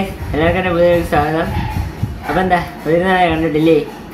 guys എല്ലാവർക്കും എൻ്റെ പുതിയ സ്വാഗതം അപ്പം എന്താ ഒരു നാളെ കണ്ടിട്ടില്ലേ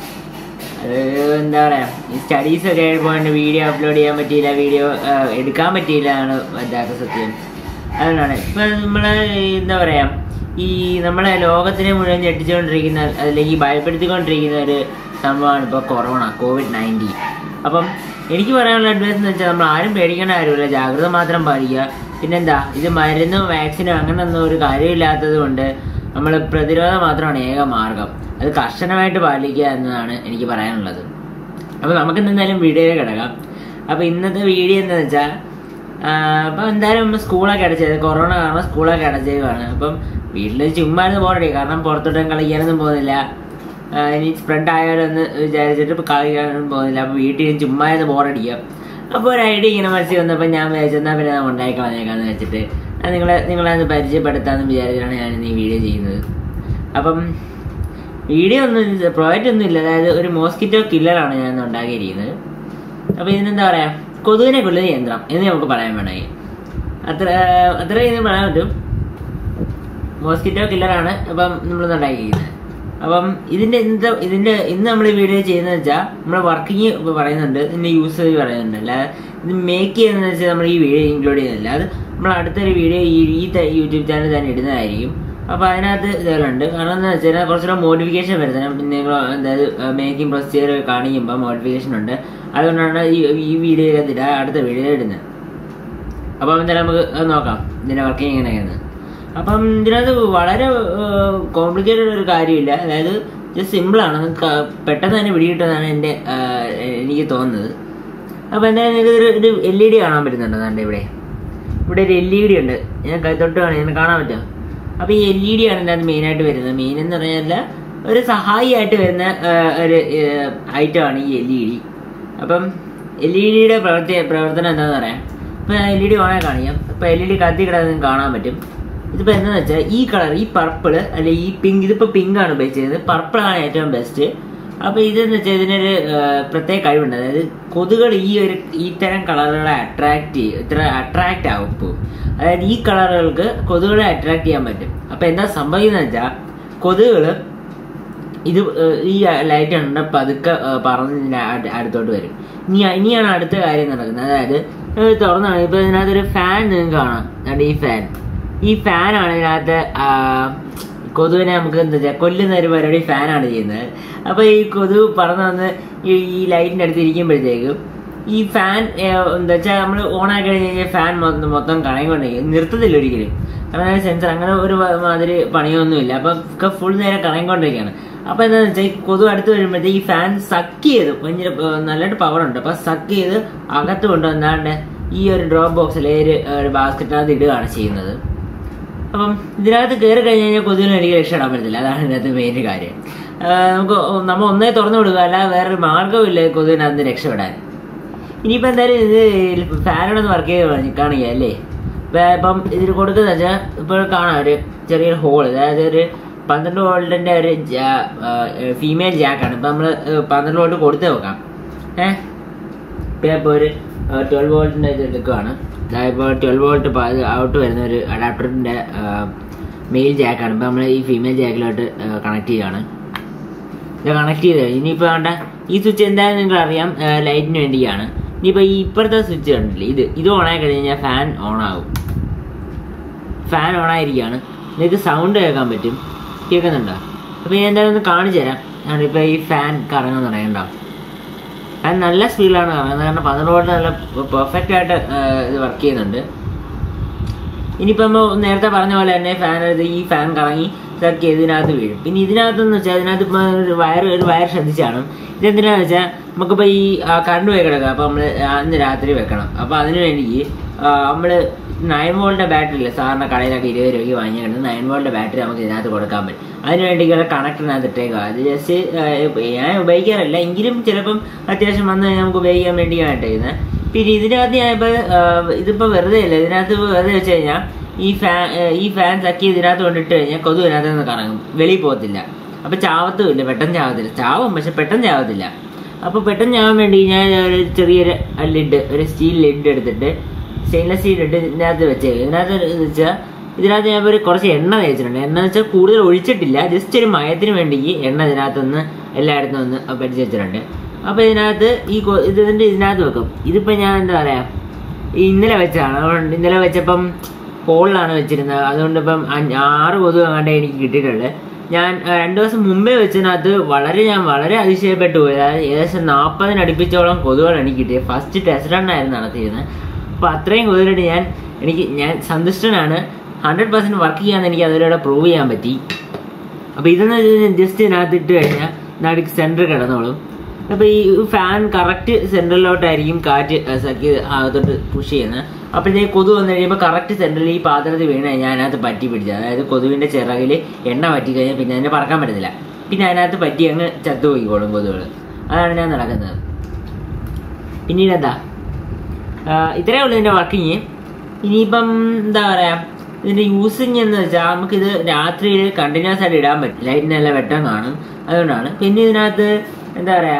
അത് എന്താ പറയാ ഈ സ്റ്റഡീസ് ഒക്കെ ആയതുകൊണ്ട് വീഡിയോ അപ്ലോഡ് ചെയ്യാൻ പറ്റിയില്ല വീഡിയോ എടുക്കാൻ പറ്റിയില്ല ആണ് യഥാർത്ഥ സത്യം അതുകൊണ്ടാണ് ഇപ്പം നമ്മൾ എന്താ പറയാ ഈ നമ്മളെ ലോകത്തിനെ മുഴുവൻ ഞെട്ടിച്ചുകൊണ്ടിരിക്കുന്ന അല്ലെങ്കിൽ ഭയപ്പെടുത്തിക്കൊണ്ടിരിക്കുന്ന ഒരു സംഭവമാണ് ഇപ്പോൾ കൊറോണ കോവിഡ് നയൻറ്റീൻ അപ്പം എനിക്ക് പറയാനുള്ള അഡ്വൈസ് എന്ന് വെച്ചാൽ നമ്മൾ ആരും പേടിക്കേണ്ട കാര്യമില്ല ജാഗ്രത മാത്രം പാലിക്കുക പിന്നെന്താ ഇത് മരുന്നും വാക്സിനും അങ്ങനൊന്നും ഒരു കാര്യമില്ലാത്തത് കൊണ്ട് നമ്മൾ പ്രതിരോധം മാത്രമാണ് ഏക മാർഗം അത് കർശനമായിട്ട് പാലിക്കുക എന്നതാണ് എനിക്ക് പറയാനുള്ളത് അപ്പോൾ നമുക്ക് എന്തായാലും വീഡിയോയിൽ കിടക്കാം അപ്പോൾ ഇന്നത്തെ വീഡിയോ എന്താണെന്ന് വെച്ചാൽ അപ്പോൾ എന്തായാലും നമ്മൾ സ്കൂളൊക്കെ അടച്ചത് കൊറോണ കാരണം സ്കൂളൊക്കെ അടച്ചേക്കാണ് അപ്പം വീട്ടിൽ ചുമ്മാ ഇരുന്ന് പോകണ്ടേ കാരണം പുറത്തോട്ടും കളിക്കാനൊന്നും പോകുന്നില്ല ആ, ഇനി സ്പ്രെഡ് ആയാലൊന്ന് വിചാരിച്ചിട്ട് ഇപ്പോൾ കളിക്കാനൊന്നും പോകുന്നില്ല അപ്പോൾ വീട്ടിൽ ഇരുന്ന് ചുമ്മാ ഇരുന്ന് ബോറടിക്കുക അപ്പോൾ ഒരു ഐഡിയ ഇങ്ങനെ മനസ്സിൽ വന്നപ്പോൾ ഞാൻ വിചാരിച്ചെന്നാൽ പിന്നെ ഞാൻ ഉണ്ടാക്കി കളഞ്ഞേക്കാന്ന് വെച്ചിട്ട് ഞാൻ നിങ്ങളെ നിങ്ങളെ ഒന്ന് പരിചയപ്പെടുത്താമെന്ന് വിചാരിച്ചിട്ടാണ് ഞാൻ ഇന്ന് ഈ വീഡിയോ ചെയ്യുന്നത് അപ്പം വീഡിയോ ഒന്നും പ്രൊവൈഡ് ഒന്നും ഇല്ല അതായത് ഒരു മോസ്കിറ്റോ കില്ലറാണ് ഞാൻ ഇന്ന് ഉണ്ടാക്കിയിരിക്കുന്നത് അപ്പോൾ ഇതിനെന്താ പറയാ കൊതുകിനെ കൊല്ലുന്ന യന്ത്രം എന്ന് നമുക്ക് പറയാൻ വേണമെങ്കിൽ അത്ര അത്ര ഇതിന് പറയാൻ പറ്റും മോസ്കിറ്റോ കില്ലറാണ് അപ്പം നമ്മൾ ഉണ്ടാക്കിയിരിക്കുന്നത് അപ്പം ഇതിന്റെ ഇന്നത്തെ ഇതിന്റെ ഇന്ന് നമ്മൾ ഈ വീഡിയോ ചെയ്യുന്നത് വെച്ചാൽ നമ്മൾ വർക്കിംഗ് പറയുന്നുണ്ട് ഇതിന്റെ യൂസേജ് പറയുന്നുണ്ട് അല്ലാതെ ഇത് മേക്ക് ചെയ്യുന്നത് വെച്ചാൽ നമ്മൾ ഈ വീഡിയോ ഇൻക്ലൂഡ് ചെയ്യുന്നില്ല അത് നമ്മൾ അടുത്തൊരു വീഡിയോ ഈ ഈ ത- യൂട്യൂബ് ചാനൽ തന്നെ ഇടുന്നതായിരിക്കും അപ്പോൾ അതിനകത്ത് ഇതുണ്ട് കാരണം എന്താ വെച്ചാൽ കുറച്ചുകൂടെ മോഡിഫിക്കേഷൻ വരുന്നത് പിന്നെ നിങ്ങൾ അതായത് മേക്കിംഗ് പ്രൊസീജിയർ കാണിക്കുമ്പോൾ മോഡിഫിക്കേഷൻ ഉണ്ട് അതുകൊണ്ടാണ് ഈ ഈ വീഡിയോയിൽ ഇടുക അടുത്ത വീഡിയോ ഇടുന്നത് അപ്പം എന്തായാലും നമുക്ക് അത് നോക്കാം ഇതിന്റെ വർക്കിംഗ് എങ്ങനെയാണ് അപ്പം ഇതിനകത്ത് വളരെ കോംപ്ലിക്കേറ്റഡ് ഒരു കാര്യമില്ല അതായത് ജസ്റ്റ് സിമ്പിളാണ് പെട്ടെന്ന് തന്നെ പിടികിട്ടുന്നതാണ് എൻ്റെ ആ, എനിക്ക് തോന്നുന്നത് അപ്പോൾ എന്തായാലും നിങ്ങൾക്ക് ഒരു ഒരു എൽ ഇ ഡി കാണാൻ പറ്റുന്നുണ്ടോ ദാണ്ടെ ഇവിടെ ഇവിടെ ഒരു എൽ ഇ ഡി ഉണ്ട് ഞാൻ കൈ തൊട്ട് കാണാൻ ഞാൻ കാണാൻ പറ്റുമോ അപ്പോൾ ഈ എൽ ഇ ഡി ആണ് ഇതിനകത്ത് മെയിനായിട്ട് വരുന്നത് മെയിൻ എന്ന് പറഞ്ഞാൽ ഒരു സഹായിയായിട്ട് വരുന്ന ആ, ഒരു ഐറ്റമാണ് ഈ എൽ ഇ ഡി അപ്പം എൽ ഇ ഡിയുടെ പ്രവർത്തി പ്രവർത്തനം എന്താണെന്ന് പറയാം ഇപ്പം എൽ ഇ ഡി ഓണായി കാണിക്കാം ഇപ്പം എൽ ഇ ഡി കത്തി കിടന്ന് നിങ്ങൾക്ക് കാണാൻ പറ്റും ഇതിപ്പോൾ എന്താണെന്ന് വെച്ചാൽ ഈ കളർ ഈ പർപ്പിള് അല്ലെ ഈ പിങ്ക് ഇതിപ്പോൾ പിങ്ക് ആണ് ഉപയോഗിച്ചത് പർപ്പിളാണ് ഏറ്റവും ബെസ്റ്റ് അപ്പോൾ ഇതെന്ന് വെച്ചാൽ ഇതിനൊരു ആ, പ്രത്യേക കഴിവുണ്ട് അതായത് കൊതുകൾ ഈ ഒരു ഈ തരം കളറുകളെ അട്രാക്ട് ചെയ്യും ഇത്ര അട്രാക്റ്റ് ആവും ഇപ്പോൾ അതായത് ഈ കളറുകൾക്ക് കൊതുകുകളെ അട്രാക്ട് ചെയ്യാൻ പറ്റും അപ്പോൾ എന്താ സംഭവിക്കുന്നത് വെച്ചാൽ കൊതുകുകൾ ഇത് ഏഹ്, ഈ ലൈറ്റ് ഉണ്ട് പതുക്കെ ഏഹ്, പറന്ന് ഇതിന്റെ അട്- അടുത്തോട്ട് വരും ഇനി ഇനിയാണ് അടുത്ത കാര്യം നടക്കുന്നത് അതായത് ഇത് തുറന്നാണ് ഇപ്പൊ ഇതിനകത്ത് ഒരു ഫാൻ നിങ്ങൾക്ക് കാണാം അതുകൊണ്ട് ഈ ഫാൻ ഈ ഫാനാണ് ഇതിനകത്ത് ആ, കൊതുവിനെ നമുക്ക് എന്താ വെച്ചാൽ കൊല്ലുന്ന ഒരു പരിപാടി ഫാനാണ് ചെയ്യുന്നത് അപ്പൊ ഈ കൊതു പറന്ന് വന്ന് ഈ ഈ ലൈറ്റിന്റെ അടുത്ത് ഇരിക്കുമ്പോഴത്തേക്കും ഈ ഫാൻ ഏഹ്, എന്താ വെച്ചാൽ നമ്മൾ ഓണാക്കി കഴിഞ്ഞ് കഴിഞ്ഞാൽ ഫാൻ മൊത്തം മൊത്തം കണങ്ങിക്കൊണ്ടിരിക്കും നിർത്തത്തില്ല ഒരിക്കലും കാരണം സെൻസർ അങ്ങനെ ഒരു വ- മാതിരി പണിയൊന്നുമില്ല അപ്പൊ ഒക്കെ ഫുൾ നേരം കണങ്ങിക്കൊണ്ടിരിക്കുകയാണ് അപ്പൊ എന്താണെന്ന് വെച്ചാൽ ഈ കൊതു അടുത്ത് വരുമ്പോഴത്തേക്ക് ഈ ഫാൻ സക്ക് ചെയ്ത് ഭയങ്കര ഏഹ്, നല്ലതായിട്ട് പവർ ഉണ്ട് അപ്പൊ സക്ക് ചെയ്ത് അകത്ത് കൊണ്ടുവന്നാണ്ട് ഈ ഒരു ഡ്രോപ്പ് ബോക്സിലെ ഒരു ഒരു ബാസ്ക്കറ്റിനകത്ത് ഇടുകയാണ് ചെയ്യുന്നത് അപ്പം ഇതിനകത്ത് കയറി കഴിഞ്ഞ് കഴിഞ്ഞാൽ കൊതുകിന് എനിക്ക് രക്ഷപ്പെടാൻ പറ്റത്തില്ല അതാണ് ഇതിനകത്ത് മെയിൻ കാര്യം ആഹ് നമുക്ക് നമ്മൾ ഒന്നേ തുറന്നു വിടുക അല്ലാതെ വേറൊരു മാർഗ്ഗമില്ല കൊതുകിനകത്ത് രക്ഷപ്പെടാൻ ഇനിയിപ്പോൾ എന്തായാലും ഇത് ഫാനോടൊന്ന് വർക്ക് ചെയ്ത് കാണിക്കുക അല്ലേ ഇപ്പൊ ഇപ്പം ഇതിൽ കൊടുക്കുന്ന വെച്ചാൽ ഇപ്പോൾ കാണാം ഒരു ചെറിയൊരു ഹോൾ അതായത് ഒരു പന്ത്രണ്ട് വോൾട്ടിന്റെ ഒരു ഫീമെയിൽ ജാക്കാണ് ഇപ്പം നമ്മൾ പന്ത്രണ്ട് വോൾട്ട് കൊടുത്ത് നോക്കാം ഏഹ് ഇപ്പം ഇപ്പോൾ ഒരു ട്വൽവ് വോൾട്ടിന്റെ ഇത് എടുക്കുകയാണ് ഇപ്പോൾ ട്വൽവ് വോൾട്ട് ഔട്ട് വരുന്ന ഒരു അഡാപ്റ്ററിന്റെ മെയിൽ ജാക്കാണ് ഇപ്പം നമ്മൾ ഈ ഫീമെയിൽ ജാക്കിലോട്ട് കണക്ട് ചെയ്യുകയാണ് ഇത് കണക്ട് ചെയ്ത് കഴിഞ്ഞു ഇനിയിപ്പോൾ വേണ്ട ഈ സ്വിച്ച് എന്തായാലും നിങ്ങൾക്ക് അറിയാം ലൈറ്റിന് വേണ്ടിയാണ് ഇനിയിപ്പോൾ ഈ ഇപ്പുറത്തെ സ്വിച്ച് കണ്ടില്ലേ ഇത് ഇത് ഓൺ ആയി കഴിഞ്ഞ് കഴിഞ്ഞാൽ ഫാൻ ഓൺ ആകും ഫാൻ ഓൺ ആയിരിക്കുകയാണ് നിങ്ങൾക്ക് സൗണ്ട് കേൾക്കാൻ പറ്റും കേൾക്കുന്നുണ്ടോ അപ്പോൾ ഞാൻ എന്തായാലും ഒന്ന് കാണിച്ചു തരാം ഞാനിപ്പോൾ ഈ ഫാൻ കറങ്ങാൻ തുടങ്ങണ്ടോ ഫാൻ നല്ല സ്പീഡിലാണ് കറങ്ങുന്നത് കാരണം പന്ത്രണ്ട് വോൾട്ട് നല്ല പെർഫെക്റ്റ് ആയിട്ട് ആ, ഇത് വർക്ക് ചെയ്യുന്നുണ്ട് ഇനിയിപ്പോൾ നമ്മൾ നേരത്തെ പറഞ്ഞ പോലെ തന്നെ ഫാൻ എടുത്ത് ഈ ഫാൻ കറങ്ങി ഇതൊക്കെ ഇതിനകത്ത് വീഴും പിന്നെ ഇതിനകത്തെന്ന് വെച്ചാൽ ഇതിനകത്ത് ഇപ്പോൾ ഒരു വയർ ഒരു വയർ ശ്രദ്ധിച്ചാണ് ഇതെന്തിനാന്ന് വെച്ചാൽ നമുക്കിപ്പോൾ ഈ കറണ്ട് പോയി കിടക്കുക അപ്പോൾ നമ്മൾ അന്ന് രാത്രി വെക്കണം അപ്പോൾ അതിന് വേണ്ടി നമ്മൾ നയൻ വോൾട്ടിൻ്റെ ബാറ്ററി ഇല്ല സാറിൻ്റെ കടയിലൊക്കെ ഇരുപത് രൂപയ്ക്ക് വാങ്ങിയിട്ടുണ്ട് നയൻ വോൾട്ടിൻ്റെ ബാറ്ററി നമുക്ക് ഇതിനകത്ത് കൊടുക്കാൻ പറ്റും അതിന് വേണ്ടി കണക്ടറിനകത്ത് ഇട്ടേക്കുക അത് ജസ്റ്റ് ഞാൻ ഉപയോഗിക്കാറില്ല എങ്കിലും ചിലപ്പം അത്യാവശ്യം വന്ന് കഴിഞ്ഞാൽ നമുക്ക് ഉപയോഗിക്കാൻ വേണ്ടിയാണ് ഇട്ടേക്കുന്നത് പിന്നെ ഇതിനകത്ത് ഞാൻ ഇപ്പോൾ ഇതിപ്പോൾ വെറുതെ ഇല്ല ഇതിനകത്ത് വെറുതെ വെച്ച് കഴിഞ്ഞാൽ ഈ ഫാൻ ഈ ഫാൻ തക്കി ഇതിനകത്ത് കൊണ്ടിട്ട് കഴിഞ്ഞാൽ കൊതു ഇതിനകത്ത് നിന്ന് കറങ്ങും വെളിയിൽ പോകത്തില്ല അപ്പൊ ചാവത്തുമില്ല പെട്ടെന്ന് ചാവത്തില്ല ചാവും പക്ഷെ പെട്ടെന്ന് ചാവത്തില്ല അപ്പൊ പെട്ടെന്ന് ചാവാൻ വേണ്ടി ഞാൻ ഒരു ചെറിയൊരു ലിഡ് ഒരു സ്റ്റീൽ ലിഡ് എടുത്തിട്ട് സ്റ്റെയിൻലെസ് സ്റ്റീൽ ഇട്ട് ഇതിനകത്ത് വെച്ചേക്കും ഇതിനകത്ത് വെച്ചാൽ ഇതിനകത്ത് ഞാൻ ഒരു കുറച്ച് എണ്ണ തേച്ചിട്ടുണ്ട് എണ്ണ എന്ന് വെച്ചാൽ കൂടുതൽ ഒഴിച്ചിട്ടില്ല ജസ്റ്റ് ഒരു മയത്തിന് വേണ്ടി എണ്ണ ഇതിനകത്തൊന്ന് എല്ലായിടത്തും ഒന്ന് പഠിച്ചു വെച്ചിട്ടുണ്ട് അപ്പോൾ ഇതിനകത്ത് ഈ കൊ- ഇത് ഇതിൻ്റെ ഇതിനകത്ത് വെക്കും ഇതിപ്പോൾ ഞാൻ എന്താ പറയാ ഈ ഇന്നലെ വെച്ചതാണ് അതുകൊണ്ട് ഇന്നലെ വെച്ചപ്പം ഹോളിലാണ് വെച്ചിരുന്നത് അതുകൊണ്ട് ഇപ്പം അഞ്ച്- ആറ് കൊതുക് അങ്ങാണ്ടേ എനിക്ക് കിട്ടിയിട്ടുണ്ട് ഞാൻ ആ, രണ്ട് ദിവസം മുമ്പേ വെച്ചതിനകത്ത് വളരെ ഞാൻ വളരെ അതിശയപ്പെട്ടു പോയി അതായത് ഏകദേശം നാൽപ്പതിന് അടുപ്പിച്ചോളം കൊതുകുകൾ എനിക്ക് കിട്ടിയത് ഫസ്റ്റ് ടെസ്റ്റ് റണ്ണായിരുന്നു നടത്തിയിരുന്നത് അപ്പോൾ അത്രയും കൊതുകിട്ട് ഞാൻ എനിക്ക് ഞാൻ സന്തുഷ്ടനാണ് ഹൺഡ്രഡ് പെർസെൻറ്റ് വർക്ക് ചെയ്യാന്ന് എനിക്ക് അതിലൂടെ പ്രൂവ് ചെയ്യാൻ പറ്റി അപ്പോൾ ഇതെന്ന് ജസ്റ്റ് ഇതിനകത്ത് ഇട്ട് കഴിഞ്ഞാൽ നടുക്ക് സെൻറ്റർ കിടന്നോളും അപ്പോൾ ഈ ഫാൻ കറക്റ്റ് സെൻറ്ററിലോട്ടായിരിക്കും കാറ്റ് ആ, സഖ്യ അകത്തോട്ട് പുഷ് ചെയ്യുന്നത് അപ്പോഴത്തേക്ക് കൊതു വന്നു കഴിയുമ്പോൾ കറക്റ്റ് സെൻറ്ററിൽ ഈ പാത്രത്തിൽ വീണ് കഴിഞ്ഞാൽ അതിനകത്ത് പറ്റി പിടിച്ചത് അതായത് കൊതുവിൻ്റെ ചിറകിൽ എണ്ണ പറ്റി കഴിഞ്ഞാൽ പിന്നെ അതിനെ പറക്കാൻ പറ്റത്തില്ല പിന്നെ അതിനകത്ത് പറ്റി അങ്ങ് ചത്തുപോയിക്കോളും കൊതുകുകൾ അതാണ് ഞാൻ നടക്കുന്നത് പിന്നീട് എന്താ ആഹ് ഇത്രയേ ഉള്ളൂ ഇതിന്റെ വർക്കിങ് ഇനിയിപ്പം എന്താ പറയാ ഇതിന്റെ യൂസിങ് എന്ന് വെച്ചാൽ നമുക്കിത് രാത്രിയിൽ കണ്ടിന്യൂസ് ആയിട്ട് ഇടാൻ പറ്റും ലൈറ്റിന് നല്ല വെട്ടം കാണും അതുകൊണ്ടാണ് പിന്നെ ഇതിനകത്ത് എന്താ പറയാ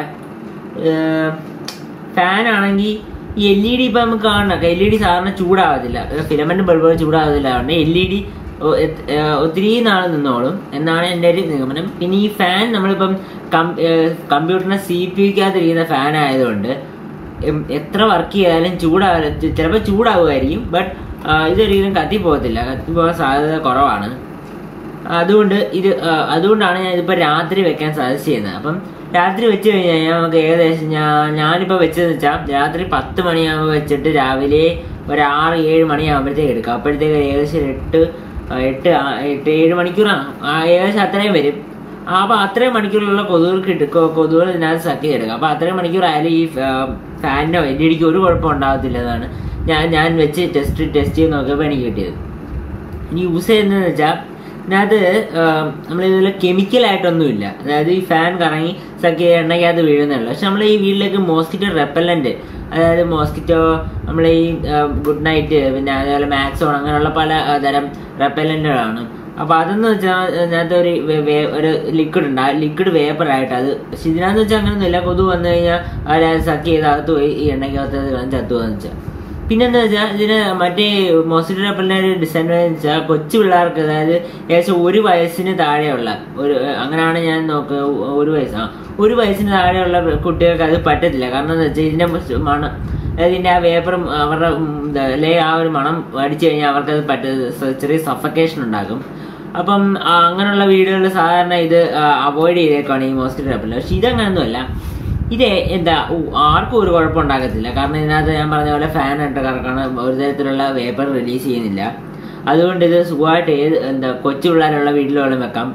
ഫാൻ ആണെങ്കിൽ ഈ എൽ ഇ ഡി ഇപ്പം നമുക്ക് കാണണം എൽ ഇ ഡി സാധാരണ ചൂടാവത്തില്ല ഫിലമെന്റ് ബൾബുകൾ ചൂടാവത്തില്ല അതുകൊണ്ട് എൽ ഇ ഡി ഒത്തിരി നാൾ നിന്നോളും എന്നാണ് എൻ്റെ ഒരു നിഗമനം പിന്നെ ഈ ഫാൻ നമ്മളിപ്പം കമ്പ്യൂട്ടറിനെ സി പി യുക്കകത്തിരിക്കുന്ന ഫാൻ ആയതുകൊണ്ട് എം- എത്ര വർക്ക് ചെയ്താലും ചൂടാകാൻ ചിലപ്പോൾ ചൂടാവുമായിരിക്കും ബട്ട് ഇതൊരിക്കലും കത്തിപ്പോകത്തില്ല കത്തിപ്പോകാൻ സാധ്യത കുറവാണ് അതുകൊണ്ട് ഇത് ആ, അതുകൊണ്ടാണ് ഞാൻ ഇതിപ്പോൾ രാത്രി വെക്കാൻ സജസ്റ്റ് ചെയ്യുന്നത് അപ്പം രാത്രി വെച്ച് കഴിഞ്ഞാൽ നമുക്ക് ഏകദേശം ഞാൻ ഞാനിപ്പോൾ വെച്ചതെന്ന് വെച്ചാൽ രാത്രി പത്ത് മണിയാകുമ്പോൾ വെച്ചിട്ട് രാവിലെ ഒരു ആറ് ഏഴ് മണിയാകുമ്പോഴത്തേക്ക് എടുക്കാം അപ്പോഴത്തേക്ക് ഏകദേശം ഒരു എട്ട് ആ, എട്ട് ആ, എട്ട് ഏഴ് മണിക്കൂറാണ് ആ, ഏകദേശം അത്രയും വരും ആ, അപ്പൊ അത്രയും മണിക്കൂറിലുള്ള കൊതുകുകൾക്ക് എടുക്കുക കൊതുകുകൾ ഇതിനകത്ത് സക്ക് ചെയ്തെടുക്കുക അപ്പൊ അത്രയും മണിക്കൂർ ആയാലും ഈ ഫാനിനോ എൽ ഇ ഡിക്ക് ഒരു കുഴപ്പം ഉണ്ടാകത്തില്ല എന്നാണ് ഞാൻ ഞാൻ വെച്ച് ടെസ്റ്റ് ടെസ്റ്റ് ചെയ്ത് നോക്കിയപ്പോൾ എനിക്ക് കിട്ടിയത് ഇനി യൂസ് ചെയ്യുന്നതെന്ന് വെച്ചാൽ ഇതിനകത്ത് നമ്മൾ ഇതിൽ കെമിക്കലായിട്ടൊന്നുമില്ല അതായത് ഈ ഫാൻ കറങ്ങി സഖ്യ എണ്ണയ്ക്കകത്ത് വീഴുന്നുള്ളൂ പക്ഷെ നമ്മൾ ഈ വീട്ടിലേക്ക് മോസ്കിറ്റോ റെപ്പല്ലന്റ് അതായത് മോസ്കിറ്റോ നമ്മൾ ഈ ഗുഡ് നൈറ്റ് പിന്നെ അതേപോലെ മാക്സോൺ അങ്ങനെയുള്ള പല ആ, തരം റെപ്പല്ലന്റുകളാണ് അപ്പൊ അതെന്ന് വെച്ചാൽ ഇതിനകത്ത് ഒരു വേ- വേ- ഒരു ലിക്വിഡ് ഉണ്ട് ആ ലിക്വിഡ് വേപ്പർ ആയിട്ട് അത് പക്ഷെ ഇതിനകത്ത് വെച്ചാൽ അങ്ങനെയൊന്നുമില്ല കൊതു വന്നു കഴിഞ്ഞാൽ അവരത് സക്ക് ചെയ്ത് അകത്ത് പോയി ഈ എണ്ണയ്ക്കകത്ത് ചത്തു എന്ന് വെച്ചാൽ പിന്നെന്താ വെച്ചാൽ ഇതിന് മറ്റേ മോസിറ്റോ റെപ്പലിന്റെ ഒരു ഡിസഡ്വാൻറ്റേജ് വെച്ചാൽ കൊച്ചു പിള്ളേർക്ക് അതായത് ഏകദേശം ഒരു വയസ്സിന് താഴെയുള്ള ഒരു അങ്ങനെയാണ് ഞാൻ നോക്കുക ഒരു വയസ്സ് ആ ഒരു വയസ്സിന് താഴെയുള്ള കുട്ടികൾക്ക് അത് പറ്റത്തില്ല കാരണം എന്താ വെച്ചാൽ ഇതിന്റെ മണം അതായത് ഇതിന്റെ ആ വേപ്പറും അവരുടെ ഉം, എന്താ, അല്ലെ ആ ഒരു മണം അടിച്ചു കഴിഞ്ഞാൽ അവർക്ക് അത് പറ്റ ചെറിയ സഫക്കേഷൻ ഉണ്ടാകും അപ്പം ആ, അങ്ങനെയുള്ള വീടുകളിൽ സാധാരണ ഇത് അവോയ്ഡ് ചെയ്തേക്കാണ് ഈ മോസ്കിറ്റോ റെപ്പൽ പക്ഷെ ഇതങ്ങനൊന്നുമല്ല ഇത് എന്താ ഉ, ആർക്കും ഒരു കുഴപ്പം ഉണ്ടാകത്തില്ല കാരണം ഇതിനകത്ത് ഞാൻ പറഞ്ഞ പോലെ ഫാൻ ഇട്ട് കറക്കാണ് ഒരു തരത്തിലുള്ള വേപ്പർ റിലീസ് ചെയ്യുന്നില്ല അതുകൊണ്ട് ഇത് സുഖമായിട്ട് ഏത് എന്താ കൊച്ചു പിള്ളേരുള്ള വീട്ടിലോളം വെക്കാം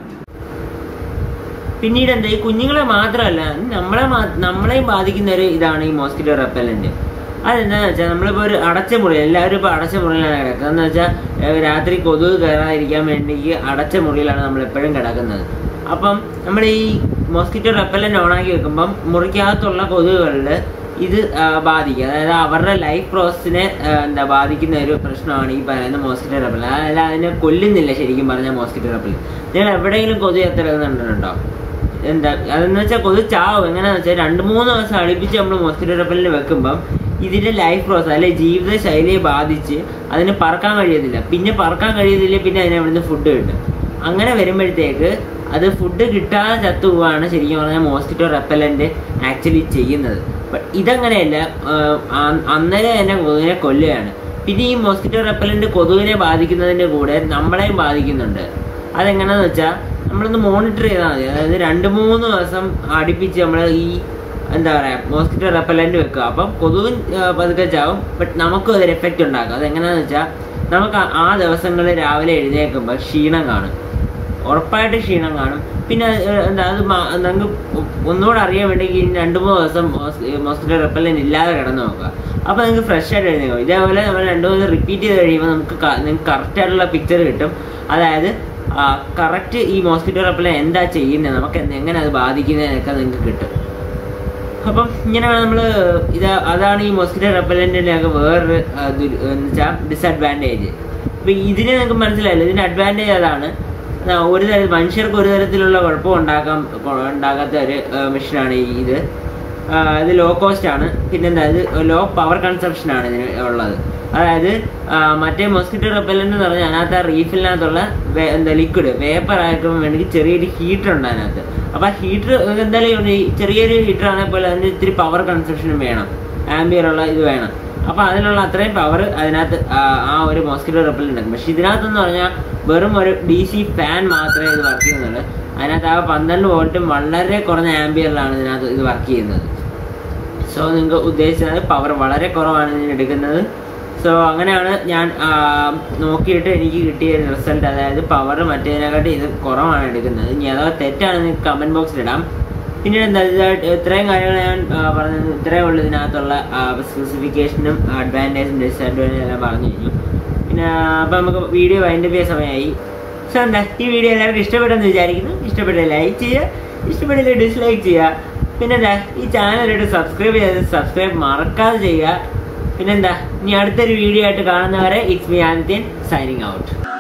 പിന്നീട് എന്താ ഈ കുഞ്ഞുങ്ങളെ മാത്രമല്ല നമ്മളെ മാ- നമ്മളെയും ബാധിക്കുന്ന ഒരു ഇതാണ് ഈ മോസ്കിറ്റോ റെപ്പലന്റ് അതെന്താന്ന് വെച്ചാൽ നമ്മളിപ്പോൾ ഒരു അടച്ച മുറി എല്ലാവരും ഇപ്പോൾ അടച്ച മുറിയിലാണ് കിടക്കുന്നത് എന്ന് വെച്ചാൽ ഏഹ്, രാത്രി കൊതുക് കയറാതിരിക്കാൻ വേണ്ടി ഈ അടച്ച മുറിയിലാണ് നമ്മൾ എപ്പോഴും കിടക്കുന്നത് അപ്പം നമ്മൾ ഈ മോസ്കിറ്റോ റെപ്പലന്റ് ഓണാക്കി വെക്കുമ്പം മുറിക്കകത്തുള്ള കൊതുകുകളിൽ ഇത് ആ, ബാധിക്കും അതായത് അവരുടെ ലൈഫ് പ്രോസസ്സിനെ ആ, എന്താ ബാധിക്കുന്ന ഒരു പ്രശ്നമാണ് ഈ പറയുന്ന മോസ്കിറ്റോ റെപ്പൽ അതായത് അതിനെ കൊല്ലുന്നില്ല ശരിക്കും പറഞ്ഞ മോസ്കിറ്റോ റെപ്പൽ നിങ്ങൾ എവിടെയെങ്കിലും കൊതു എത്തുന്നുണ്ടോ എന്താ അതെന്ന് വെച്ചാൽ കൊതു ചാവും എങ്ങനെയാന്ന് വെച്ചാൽ രണ്ട് മൂന്ന് ദിവസം അടുപ്പിച്ച് നമ്മൾ മോസ്കിറ്റോ റെപ്പലിന് വെക്കുമ്പം ഇതിന്റെ ലൈഫ് പ്രോസസ് അല്ലെ ജീവിത ശൈലിയെ ബാധിച്ച് അതിന് പറക്കാൻ കഴിയത്തില്ല പിന്നെ പറക്കാൻ കഴിയത്തില്ല പിന്നെ അതിന് അവിടുന്ന് ഫുഡ് കിട്ടും അങ്ങനെ വരുമ്പോഴത്തേക്ക് അത് ഫുഡ് കിട്ടാതെ ചത്തു പോവാണ് ശരിക്കും പറഞ്ഞാൽ മോസ്കിറ്റോ റെപ്പലന്റ് ആക്ച്വലി ചെയ്യുന്നത് But ഇതങ്ങനെയല്ല ആഹ് അ- അന്നേരം തന്നെ കൊതുകിനെ കൊല്ലുകയാണ് പിന്നെ ഈ മോസ്കിറ്റോ റെപ്പലന്റ് കൊതുകിനെ ബാധിക്കുന്നതിന്റെ കൂടെ നമ്മളെയും ബാധിക്കുന്നുണ്ട് അതെങ്ങനെയാന്ന് വെച്ചാൽ നമ്മളൊന്ന് മോണിറ്റർ ചെയ്താൽ മതി അതായത് രണ്ട് മൂന്ന് ദിവസം അടുപ്പിച്ച് നമ്മൾ ഈ എന്താ പറയാ മോസ്കിറ്റോ റെപ്പലന്റ് വെക്കുക അപ്പം കൊതുകും ആ, പതുക്കെ ചാവും ബട്ട് നമുക്കും അതൊരു എഫക്റ്റ് ഉണ്ടാക്കും അതെങ്ങനെയാന്ന് വെച്ചാൽ നമുക്ക് ആ- ആ ദിവസങ്ങളിൽ രാവിലെ എഴുന്നേൽക്കുമ്പോൾ ക്ഷീണം കാണും ഉറപ്പായിട്ട് ക്ഷീണം കാണും പിന്നെ ഏഹ്, എന്താ അത് നമുക്ക് ഒന്നുകൂടെ അറിയാൻ വേണ്ടി ഈ രണ്ട് മൂന്ന് ദിവസം മോസ്കിറ്റോ റെപ്പലന്റ് ഇല്ലാതെ കിടന്ന് നോക്കുക അപ്പൊ നിങ്ങൾക്ക് ഫ്രഷ് ആയിട്ട് എഴുന്നേക്കും ഇതേപോലെ നമ്മൾ രണ്ട് മൂന്ന് റിപ്പീറ്റ് ചെയ്ത് കഴിയുമ്പോൾ നമുക്ക് ക- നിങ്ങൾക്ക് കറക്റ്റ് ആയിട്ടുള്ള പിക്ചർ കിട്ടും അതായത് കറക്റ്റ് ഈ മോസ്കിറ്റോ റെപ്പലന്റ് എന്താ ചെയ്യുന്നത് നമുക്ക് എന്ത് എങ്ങനെ അത് ബാധിക്കുന്നതിനൊക്കെ നിങ്ങൾക്ക് കിട്ടും അപ്പം ഇങ്ങനെ നമ്മൾ ഇത് അതാണ് ഈ മോസ്കിറ്റോ റെപ്പലന്റിന്റെ ഒക്കെ വേറൊരു ആ, ദുരു- എന്ന് വെച്ചാൽ ഡിസഡ്വാൻറ്റേജ് അപ്പൊ ഇതിനെ നിങ്ങൾക്ക് മനസ്സിലായല്ലോ ഇതിന്റെ അഡ്വാൻറ്റേജ് അതാണ് ആ, ഒരു തര മനുഷ്യർക്ക് ഒരു തരത്തിലുള്ള കുഴപ്പം ഉണ്ടാക്കാൻ കൊ- ഉണ്ടാകാത്ത ഒരു മെഷീനാണ് ഈ ഇത് ആ, ഇത് ലോ കോസ്റ്റ് ആണ് പിന്നെന്താ ഇത് ലോ പവർ കൺസപ്ഷൻ ആണ് ഇതിന് ഉള്ളത് അതായത് ആ, മറ്റേ മോസ്കിറ്റോ റെപ്പല്ലൻ്റ് എന്ന് പറഞ്ഞാൽ അതിനകത്ത് ആ റീഫിലിനകത്തുള്ള വേ- എന്താ ലിക്വിഡ് വേപ്പർ ആക്കാൻ വേണ്ടി ചെറിയൊരു ഹീറ്റർ ഉണ്ട് അതിനകത്ത് അപ്പൊ ആ ഹീറ്റർ എന്തായാലും ഈ ചെറിയൊരു ഹീറ്റർ ആണെങ്കിൽ പോലും അതിന് ഇത്തിരി പവർ കൺസപ്ഷനും വേണം ആംബിയർ ഉള്ള ഇത് വേണം അപ്പൊ അതിനുള്ള അത്രയും പവർ അതിനകത്ത് ആ ആ ഒരു മോസ്കിറ്റോ റെപ്പല്ലൻ്റ് ഉണ്ട് പക്ഷെ ഇതിനകത്തെന്ന് പറഞ്ഞാൽ വെറും ഒരു ഡി സി ഫാൻ മാത്രമേ ഇത് വർക്ക് ചെയ്യുന്നുള്ളൂ അതിനകത്ത് ആ പന്ത്രണ്ട് വോൾട്ടും വളരെ കുറഞ്ഞ ആംബിയറിലാണ് ഇതിനകത്ത് ഇത് വർക്ക് ചെയ്യുന്നത് സോ നിങ്ങൾക്ക് ഉദ്ദേശിച്ചത് പവർ വളരെ കുറവാണ് ഇതിന് എടുക്കുന്നത് സോ അങ്ങനെയാണ് ഞാൻ ആ, നോക്കിയിട്ട് എനിക്ക് കിട്ടിയ റിസൾട്ട് അതായത് പവർ മറ്റേതിനെക്കാട്ടി ഇത് കുറവാണ് എടുക്കുന്നത് ഇനി അഥവാ തെറ്റാണ് നിങ്ങൾക്ക് കമന്റ് ബോക്സിൽ ഇടാം പിന്നീട് എന്താ ഇതായിട്ട് ഇത്രയും കാര്യങ്ങൾ ഞാൻ ആ, പറഞ്ഞത് ഇത്രയും ഉള്ളൂ ഇതിനകത്തുള്ള സ്പെസിഫിക്കേഷനും അഡ്വാൻറ്റേജും ഡിസഡ്വാൻറ്റേജും എല്ലാം പറഞ്ഞു കഴിഞ്ഞു പിന്നെ അപ്പം നമുക്ക് വീഡിയോ വൈൻഡ് ചെയ്യാൻ സമയമായി സോ എന്താ ഈ വീഡിയോ എല്ലാവർക്കും ഇഷ്ടപ്പെട്ടെന്ന് വിചാരിക്കുന്നു ഇഷ്ടപ്പെട്ട ലൈക്ക് ചെയ്യുക ഇഷ്ടപ്പെട്ടില്ല ഡിസ്ലൈക്ക് ചെയ്യുക പിന്നെന്താ ഈ ചാനലായിട്ട് സബ്സ്ക്രൈബ് ചെയ്ത് സബ്സ്ക്രൈബ് മറക്കാതെ ചെയ്യുക പിന്നെന്താ ഇനി അടുത്തൊരു വീഡിയോ ആയിട്ട് കാണുന്നവരെ it's me Adithyan signing out